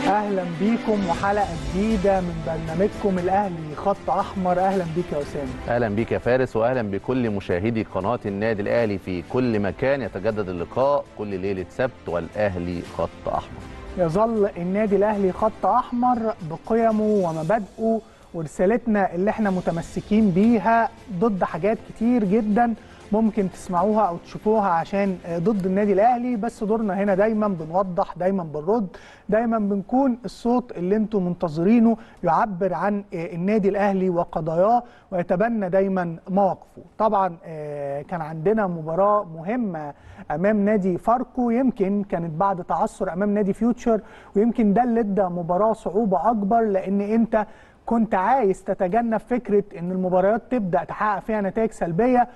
اهلا بيكم وحلقه جديده من برنامجكم الاهلي خط احمر اهلا بيك يا اسامه اهلا بيك يا فارس واهلا بكل مشاهدي قناه النادي الاهلي في كل مكان يتجدد اللقاء كل ليله سبت والاهلي خط احمر يظل النادي الاهلي خط احمر بقيمه ومبادئه ورسالتنا اللي احنا متمسكين بيها ضد حاجات كتير جدا ممكن تسمعوها او تشوفوها عشان ضد النادي الاهلي بس دورنا هنا دايما بنوضح دايما بنرد دايما بنكون الصوت اللي انتم منتظرينه يعبر عن النادي الاهلي وقضاياه ويتبنى دايما مواقفه طبعا كان عندنا مباراه مهمه امام نادي فاركو يمكن كانت بعد تعثر امام نادي فيوتشر ويمكن ده اللي ادى مباراه صعوبه اكبر لان انت كنت عايز تتجنب فكره ان المباريات تبدا تحقق فيها نتائج سلبيه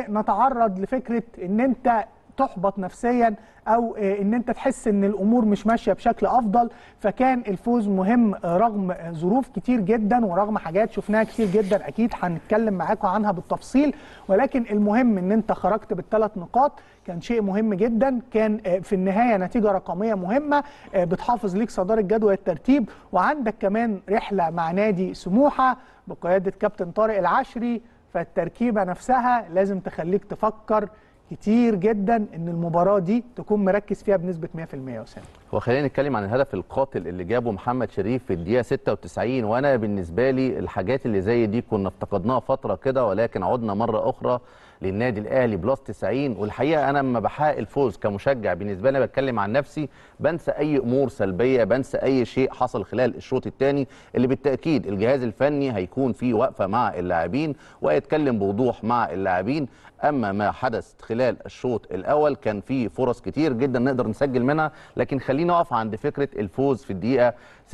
ونتعرض لفكره ان انت تحبط نفسيا او ان انت تحس ان الامور مش ماشيه بشكل افضل فكان الفوز مهم رغم ظروف كتير جدا ورغم حاجات شفناها كتير جدا اكيد هنتكلم معاكم عنها بالتفصيل ولكن المهم ان انت خرجت بالثلاث نقاط كان شيء مهم جدا كان في النهايه نتيجه رقميه مهمه بتحافظ ليك صداره جدول الترتيب وعندك كمان رحله مع نادي سموحه بقياده كابتن طارق العشري فالتركيبه نفسها لازم تخليك تفكر كتير جدا ان المباراه دي تكون مركز فيها بنسبه 100% يا اسامه وخلينا نتكلم عن الهدف القاتل اللي جابه محمد شريف في الدقيقه 96 وانا بالنسبه لي الحاجات اللي زي دي كنا افتقدناها فتره كده ولكن عدنا مره اخرى للنادي الاهلي بلس 90 والحقيقه انا لما بحقق الفوز كمشجع بالنسبه لي بتكلم عن نفسي بنسى اي امور سلبيه بنسى اي شيء حصل خلال الشوط الثاني اللي بالتاكيد الجهاز الفني هيكون فيه وقفه مع اللاعبين ويتكلم بوضوح مع اللاعبين اما ما حدث خلال الشوط الاول كان فيه فرص كتير جدا نقدر نسجل منها لكن خلينا نقف عند فكره الفوز في الدقيقه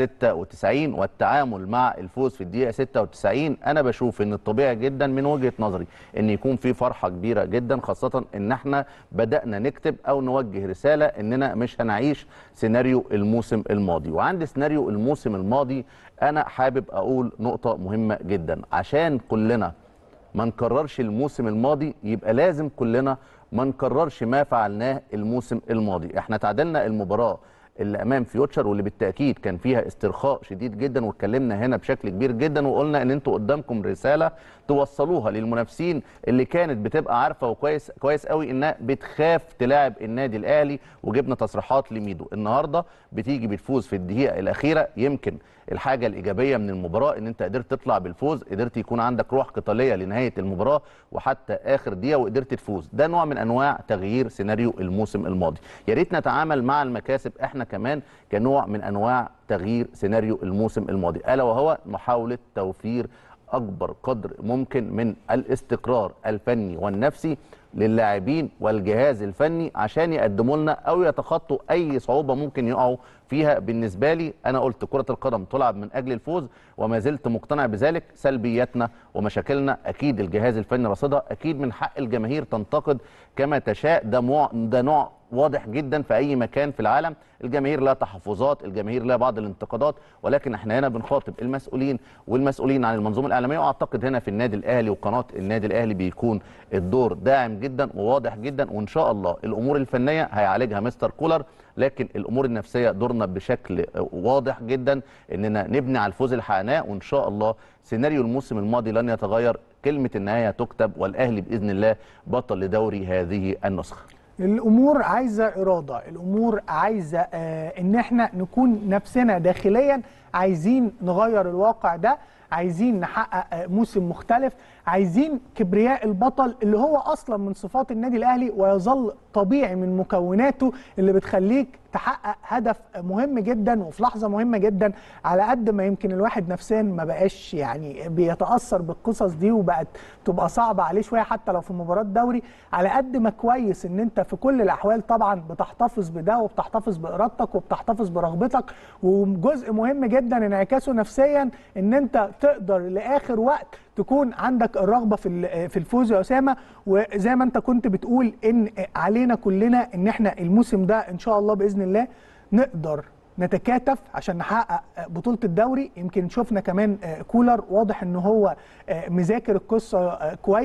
96 والتعامل مع الفوز في الدقيقه 96 انا بشوف ان الطبيعي جدا من وجهه نظري ان يكون في فرحه كبيره جدا خاصه ان احنا بدانا نكتب او نوجه رساله اننا مش هنعيش سيناريو الموسم الماضي وعند سيناريو الموسم الماضي انا حابب اقول نقطه مهمه جدا عشان كلنا ما نكررش الموسم الماضي يبقى لازم كلنا ما نكررش ما فعلناه الموسم الماضي احنا تعادلنا المباراه اللي امام فيوتشر واللي بالتاكيد كان فيها استرخاء شديد جدا واتكلمنا هنا بشكل كبير جدا وقلنا ان انتوا قدامكم رساله توصلوها للمنافسين اللي كانت بتبقى عارفه وكويس كويس قوي انها بتخاف تلاعب النادي الاهلي وجبنا تصريحات لميدو النهارده بتيجي بتفوز في الدقيقه الاخيره يمكن الحاجه الايجابيه من المباراه ان انت قدرت تطلع بالفوز قدرت يكون عندك روح قتاليه لنهايه المباراه وحتى اخر دقيقه وقدرت تفوز ده نوع من انواع تغيير سيناريو الموسم الماضي يا ريت نتعامل مع المكاسب احنا كمان كنوع من انواع تغيير سيناريو الموسم الماضي الا وهو محاوله توفير اكبر قدر ممكن من الاستقرار الفني والنفسي للاعبين والجهاز الفني عشان يقدموا لنا او يتخطوا اي صعوبه ممكن يقعوا فيها بالنسبه لي انا قلت كره القدم تلعب من اجل الفوز وما زلت مقتنع بذلك سلبياتنا ومشاكلنا اكيد الجهاز الفني رصدها اكيد من حق الجماهير تنتقد كما تشاء ده مو... ده نوع واضح جدا في اي مكان في العالم الجماهير لها تحفظات الجماهير لها بعض الانتقادات ولكن احنا هنا بنخاطب المسؤولين والمسؤولين عن المنظومه الاعلاميه واعتقد هنا في النادي الاهلي وقناه النادي الاهلي بيكون الدور داعم جدا وواضح جدا وان شاء الله الامور الفنيه هيعالجها مستر كولر لكن الامور النفسيه دورنا بشكل واضح جدا اننا نبني على الفوز اللي حققناه وان شاء الله سيناريو الموسم الماضي لن يتغير كلمه النهايه تكتب والاهلي باذن الله بطل لدوري هذه النسخه الامور عايزه اراده الامور عايزه آه ان احنا نكون نفسنا داخليا عايزين نغير الواقع ده عايزين نحقق موسم مختلف عايزين كبرياء البطل اللي هو اصلا من صفات النادي الاهلي ويظل طبيعي من مكوناته اللي بتخليك تحقق هدف مهم جدا وفي لحظه مهمه جدا على قد ما يمكن الواحد نفسيا ما بقاش يعني بيتاثر بالقصص دي وبقت تبقى صعبه عليه شويه حتى لو في مباراه دوري على قد ما كويس ان انت في كل الاحوال طبعا بتحتفظ بده وبتحتفظ بارادتك وبتحتفظ برغبتك وجزء مهم جدا انعكاسه نفسيا ان انت تقدر لاخر وقت تكون عندك الرغبه في في الفوز يا اسامه وزي ما انت كنت بتقول ان علينا كلنا ان احنا الموسم ده ان شاء الله باذن الله نقدر نتكاتف عشان نحقق بطوله الدوري يمكن شفنا كمان كولر واضح ان هو مذاكر القصه كويس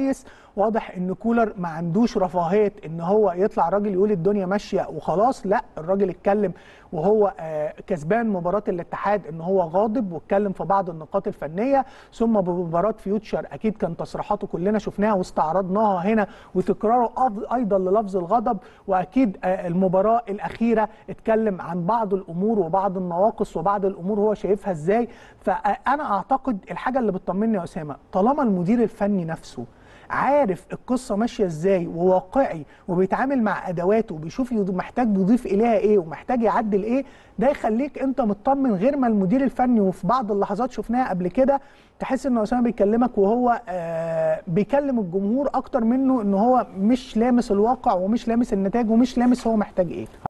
واضح ان كولر ما عندوش رفاهيه ان هو يطلع راجل يقول الدنيا ماشيه وخلاص لا الراجل اتكلم وهو آه، كسبان مباراه الاتحاد ان هو غاضب واتكلم في بعض النقاط الفنيه ثم بمباراه فيوتشر اكيد كان تصريحاته كلنا شفناها واستعرضناها هنا وتكراره أف- ايضا للفظ الغضب واكيد آه، المباراه الاخيره اتكلم عن بعض الامور وبعض النواقص وبعض الامور هو شايفها ازاي فانا اعتقد الحاجه اللي بتطمني يا اسامه طالما المدير الفني نفسه عارف القصه ماشيه ازاي وواقعي وبيتعامل مع ادواته وبيشوف يض- محتاج يضيف اليها ايه ومحتاج يعدل ايه ده يخليك انت مطمن غير ما المدير الفني وفي بعض اللحظات شفناها قبل كده تحس ان اسامه بيكلمك وهو آه بيكلم الجمهور اكتر منه ان هو مش لامس الواقع ومش لامس النتائج ومش لامس هو محتاج ايه